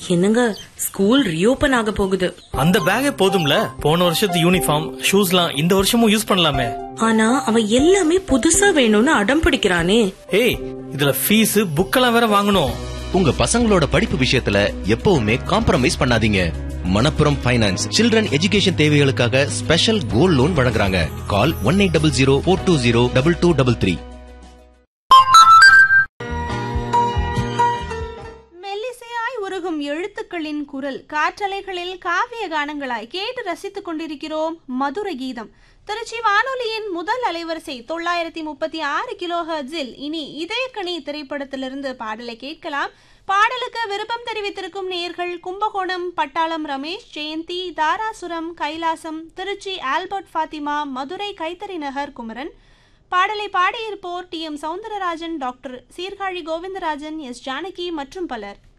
என்னங்க school reopen ஆக போகுது அந்த பேக்கே போதும்ல போன வருஷத்து யூனிஃபார்ம் ஷூஸ்லாம் இந்த வருஷமும் யூஸ் பண்ணலாமே ஆனா அவன் எல்லாமே புதுசா வேணும்னு அடம் பிடிக்கிறானே ஏய் இதுல ஃபீஸ் புக்கெல்லாம் வேற வாங்கணும் உங்க பசங்களோட படிப்பு விஷயத்துல எப்பவுமே காம்ப்ரமைஸ் பண்ணாதீங்க மணப்புரம் ஃபைனான்ஸ் சில்ட்ரன் எஜுகேஷன் தேவைகளுக்காக ஸ்பெஷல் கோல்ட் லோன் வழங்குறாங்க call one eight double zero four two zero double two double three மெல்லிசையாய் உருகும் எழுத்துக்களின் குரல் காற்றலைகளில் காவிய கானங்களாய் கேட்டு ரசித்துக் கொண்டிருக்கிறோம் மதுர கீதம் திருச்சி வானொலியின் முதல் அலைவரிசை தொள்ளாயிரத்தி முப்பத்தி ஆறு கிலோ ஹர்ட்ஸில் இனி இதயக்கணி திரைப்படத்திலிருந்து பாடலை கேட்கலாம் பாடலுக்கு விருப்பம் தெரிவித்திருக்கும் நேர்கள் கும்பகோணம் பட்டாளம் ரமேஷ் ஜெயந்தி தாராசுரம் கைலாசம் திருச்சி ஆல்பர்ட் ஃபாத்திமா மதுரை கைத்தறி நகர் குமரன் பாடலை பாடியிருப்போர் T M Soundararajan doctor Sirkazhi Govindarajan S Janaki மற்றும் பலர்